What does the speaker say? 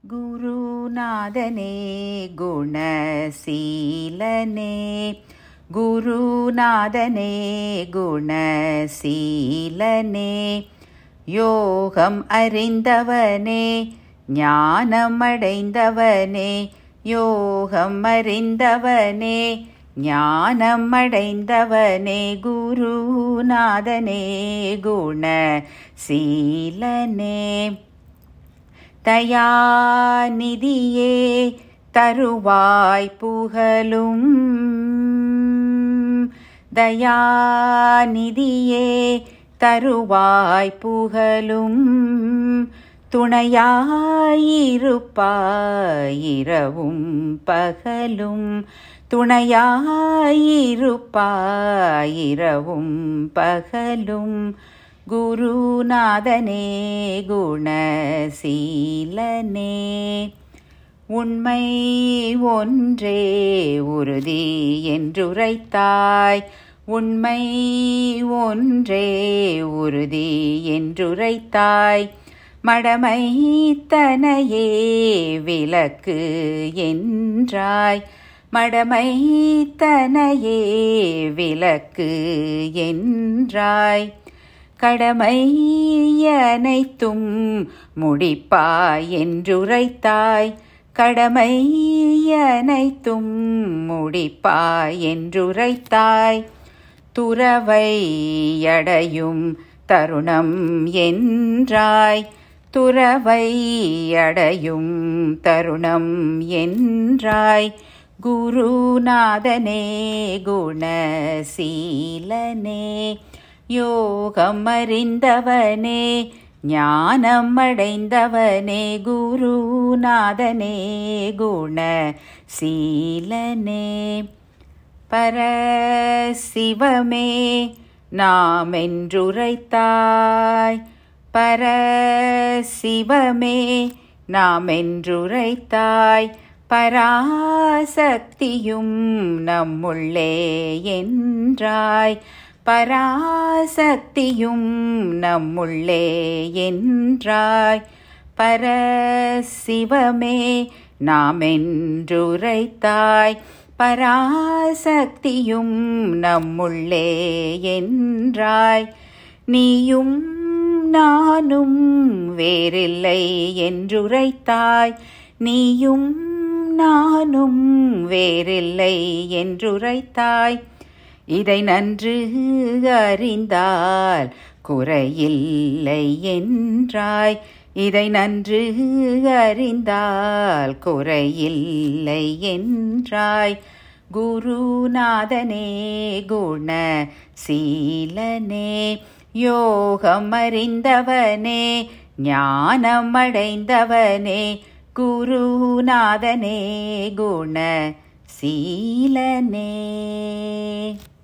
குருநாதனே குணசீலனே குருநாதனே குணசீலனே யோகம் அறிந்தவனே ஞானம் அடைந்தவனே யோகம் அறிந்தவனே ஞானம் அடைந்தவனே குருநாதனே குணசீலனே தயாநிதியே தருவாய் புகழும் தயாநிதியே தருவாய் புகழும் துணையாயிருப்பாயிரவும் பகலும் துணையாயிருப்பாயிரவும் பகலும் குருநாதனே குணசீலனே உண்மை ஒன்றே உறுதி என்றுரைத்தாய் உண்மை ஒன்றே உறுதி என்றுரைத்தாய் மடமை தனையே விளக்கு என்றாய் மடமை தனையே விளக்கு என்றாய் கடமை அனைத்தும் முடிப்பாய் என்றுரைத்தாய் கடமை அனைத்தும் முடிப்பாய் என்றுரைத்தாய் துறவை அடையும் தருணம் என்றாய் துறவை அடையும் தருணம் என்றாய் குருநாதனே குணசீலனே யோகம் அறிந்தவனே ஞானம் அடைந்தவனே குருநாதனே குண சீலனே பரசிவமே நாம் என்றுரைத்தாய் பரசிவமே நாம் என்றுரைத்தாய் பராசக்தியும் நம்முள்ளே என்றாய் பராசக்தியும் நம்முள்ளே என்றாய் பரசிவமே நாம் என்றுரைத்தாய் பராசக்தியும் நம்முள்ளே என்றாய் நீயும் நானும் வேறில்லை என்றுரைத்தாய் நீயும் நானும் வேறில்லை என்றுரைத்தாய் இதை நன்று அறிந்தால் குறையில்லை என்றாய் இதை நன்று அறிந்தால் குறையில்லை என்றாய் குருநாதனே குண சீலனே யோகம் அறிந்தவனே ஞானம் அடைந்தவனே குருநாதனே குண சீலனே